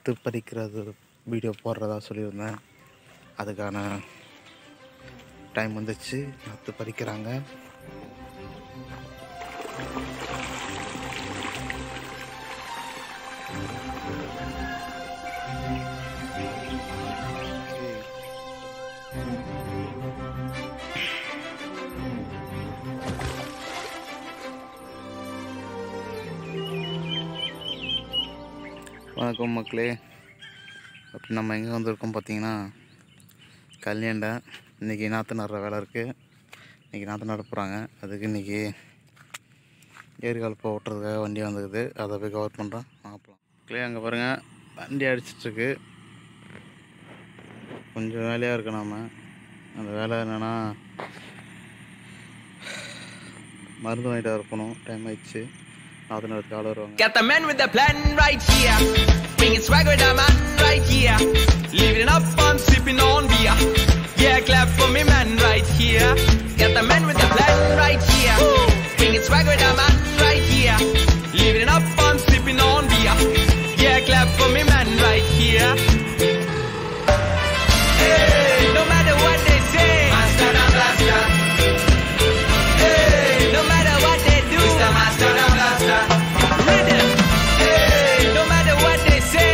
நாற்று பறிக்கிறது வீடியோ போடுறதா சொல்லியிருந்தேன் அதுக்கான டைம் வந்துச்சு நாற்று பறிக்கிறாங்க வணக்கம் மக்களே அப்படி நம்ம எங்கே வந்திருக்கோம் பார்த்தீங்கன்னா கல்யாண்டை இன்றைக்கி நாற்று நடுற வேலை இருக்குது இன்றைக்கி நாற்று நட போகிறாங்க அதுக்கு இன்றைக்கி ஏரிகால் ஓட்டுறதுக்காக வண்டி வந்துக்குது அதை போய் கவர் பண்ணுறோம் பார்க்கலாம் மக்களே அங்கே பாருங்கள் வண்டி அடிச்சிட்ருக்கு கொஞ்சம் வேலையாக இருக்கு நாம அந்த வேலை என்னென்னா மருந்து வாங்கிட்டு வர போகணும் டைம் ஆயிடுச்சு நாற்று நடுறதுக்கு ஆள் வருவாங்க Got the man with the plan right here. Bringing swag with the man right here. Living it up, I'm sipping on beer. Yeah, clap for me, man, right here. Got the man with the plan right here. Bringing swag with the man right here. Living it up, I'm sipping on beer. Yeah, clap for me, man, right here. Hey, no matter what they say. Master the blaster. Hey, no matter what they do. Mr. Master the blaster. Rhythm. Hey, no matter what they say.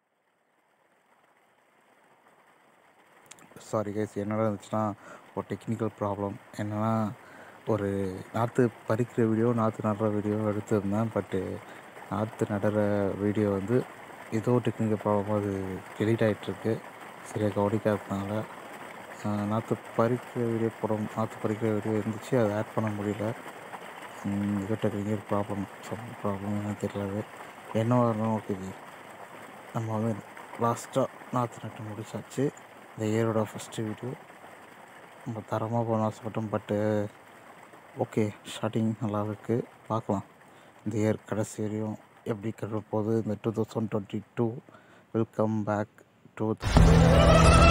Sorry guys என்னடா இருந்துச்சுன்னா ஒரு technical problem என்னென்னா ஒரு நாற்று பறிக்கிற video நாற்று நடுற video எடுத்திருந்தேன் பட்டு நாற்று நடுற வீடியோ வந்து ஏதோ டெக்னிக்கல் ப்ராப்ளம் அது டெலீட் ஆகிட்டுருக்கு சரியாக கவனிக்காததுனால ஆஹ், நாற்று பறிக்கிற வீடியோ போட நாற்று பறிக்கிற வீடியோ இருந்துச்சு அதை ஆட் பண்ண முடியல ம், ஏதோ டெக்னிக்கல் ப்ராப்ளம் ப்ராப்ளம் என்னன்னு தெரியல அது என்ன வரணும் ஓகே நம்ம வந்து லாஸ்ட்டாக நாற்று நட்டு முடிச்சாச்சு இந்த இயரோட ஃபஸ்ட்டு வீடியோ நம்ம தரமாக போகணும் ஆசைப்பட்டோம் பட்டு ஓகே ஸ்டார்டிங் நல்லா இருக்குது பார்க்கலாம் இந்த இயர் கடைசி வரையும் எப்படி கிளம்ப போகுது இந்த two thousand twenty two welcome back two